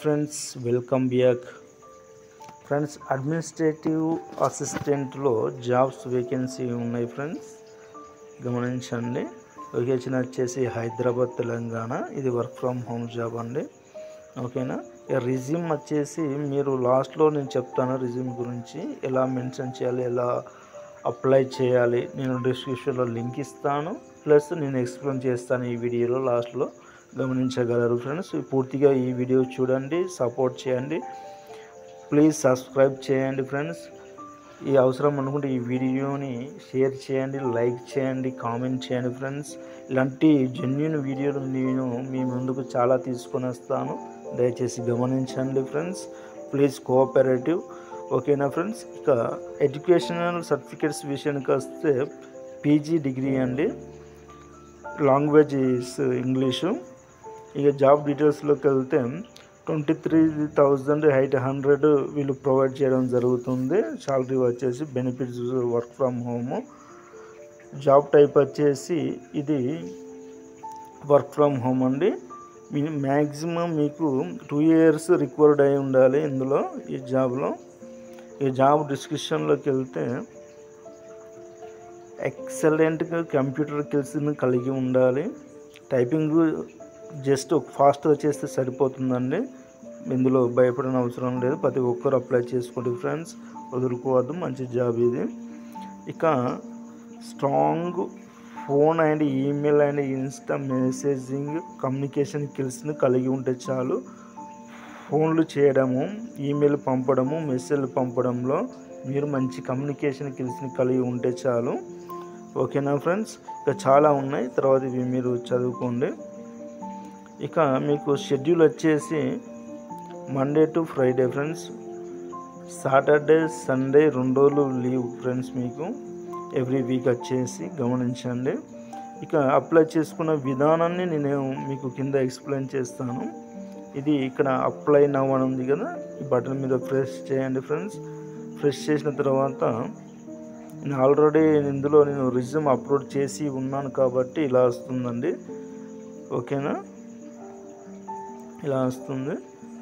friends welcome back friends administrative అసిస్టెంట్లో jobs vacancy ఉన్నాయి friends గమనించండి లొకేషన్ వచ్చేసి హైదరాబాద్ తెలంగాణ ఇది వర్క్ ఫ్రమ్ హోమ్ జాబ్ అండి ఓకేనా ఇక రిజ్యూమ్ వచ్చేసి మీరు లాస్ట్లో నేను చెప్తాను రిజ్యూమ్ గురించి ఎలా మెన్షన్ చేయాలి ఎలా అప్లై చేయాలి నేను డిస్క్రిప్షన్లో లింక్ ఇస్తాను ప్లస్ నేను ఎక్స్ప్లెయిన్ చేస్తాను ఈ వీడియోలో లాస్ట్లో గమనించగలరు ఫ్రెండ్స్ పూర్తిగా ఈ వీడియో చూడండి సపోర్ట్ చేయండి ప్లీజ్ సబ్స్క్రైబ్ చేయండి ఫ్రెండ్స్ ఈ అవసరం అనుకుంటే ఈ వీడియోని షేర్ చేయండి లైక్ చేయండి కామెంట్ చేయండి ఫ్రెండ్స్ ఇలాంటి జెన్యున్ వీడియోలు నేను మీ ముందుకు చాలా తీసుకొని వస్తాను దయచేసి గమనించండి ఫ్రెండ్స్ ప్లీజ్ కోఆపరేటివ్ ఓకేనా ఫ్రెండ్స్ ఇక ఎడ్యుకేషనల్ సర్టిఫికేట్స్ విషయానికి వస్తే పీజీ డిగ్రీ అండి లాంగ్వేజ్ ఇస్ ఇంగ్లీషు ఇక జాబ్ డీటెయిల్స్లోకి వెళ్తే twenty three thousand eight hundred వీళ్ళు ప్రొవైడ్ చేయడం జరుగుతుంది శాలరీ వచ్చేసి benefits work from home job type వచ్చేసి ఇది వర్క్ ఫ్రమ్ హోమ్ అండి మ్యాక్సిమం మీకు టూ ఇయర్స్ రిక్వైర్డ్ అయి ఉండాలి ఇందులో ఈ జాబ్లో ఈ జాబ్ డిస్క్రిప్షన్లోకి వెళ్తే ఎక్సలెంట్గా కంప్యూటర్ స్కిల్స్ని కలిగి ఉండాలి టైపింగ్ జస్ట్ ఫాస్ట్గా చేస్తే సరిపోతుందండి ఇందులో భయపడిన అవసరం లేదు ప్రతి ఒక్కరు అప్లై చేసుకోండి ఫ్రెండ్స్ వదులుకోవద్దు మంచి జాబ్ ఇది ఇక strong phone and email and insta messaging communication స్కిల్స్ని కలిగి ఉంటే చాలు ఫోన్లు చేయడము ఈమెయిల్ పంపడము మెసేజ్లు పంపడంలో మీరు మంచి కమ్యూనికేషన్ స్కిల్స్ని కలిగి ఉంటే చాలు ఓకేనా ఫ్రెండ్స్ ఇక చాలా ఉన్నాయి తర్వాత ఇవి మీరు చదువుకోండి ఇక మీకు షెడ్యూల్ వచ్చేసి Monday to Friday friends Saturday Sunday రెండు రోజులు లీవ్ ఫ్రెండ్స్ మీకు ఎవ్రీ వీక్ వచ్చేసి గమనించండి ఇక అప్లై చేసుకున్న విధానాన్ని నేను మీకు కింద ఎక్స్ప్లెయిన్ చేస్తాను ఇది ఇక్కడ అప్లై నవ్ అని ఉంది కదా ఈ బటన్ మీద ప్రెస్ చేయండి ఫ్రెండ్స్ ప్రెస్ చేసిన తర్వాత నేను ఆల్రెడీ ఇందులో నేను రిజ్యూమ్ అప్లోడ్ చేసి ఉన్నాను కాబట్టి ఇలా వస్తుందండి ఓకేనా ఇలా వస్తుంది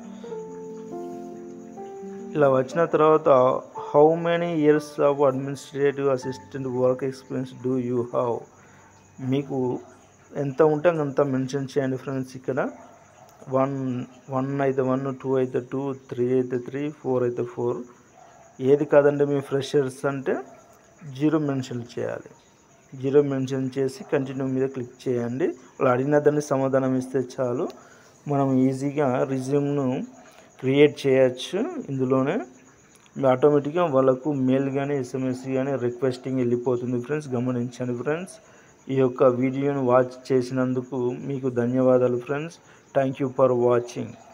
ఇలా వచ్చిన తర్వాత how many years of administrative assistant work experience do you have మీకు ఎంత ఉంటే అంత మెన్షన్ చేయండి ఫ్రెండ్స్ ఇక్కడ వన్ వన్ అయితే వన్ టూ అయితే టూ త్రీ అయితే త్రీ ఫోర్ అయితే ఫోర్ ఏది కాదండి మీ ఫ్రెషర్స్ అంటే జీరో మెన్షన్ చేయాలి జీరో మెన్షన్ చేసి కంటిన్యూ మీద క్లిక్ చేయండి వాళ్ళు అడిగిన దాన్ని సమాధానం ఇస్తే చాలు మనం ఈజీగా రిజ్యూమ్ను క్రియేట్ చేయొచ్చు ఇందులోనే ఆటోమేటిక్గా వాళ్ళకు మెయిల్ కానీ ఎస్ఎంఎస్ కానీ రిక్వెస్టింగ్ వెళ్ళిపోతుంది ఫ్రెండ్స్ గమనించండి ఫ్రెండ్స్ ఈ యొక్క వీడియోను వాచ్ చేసినందుకు మీకు ధన్యవాదాలు friends thank you for watching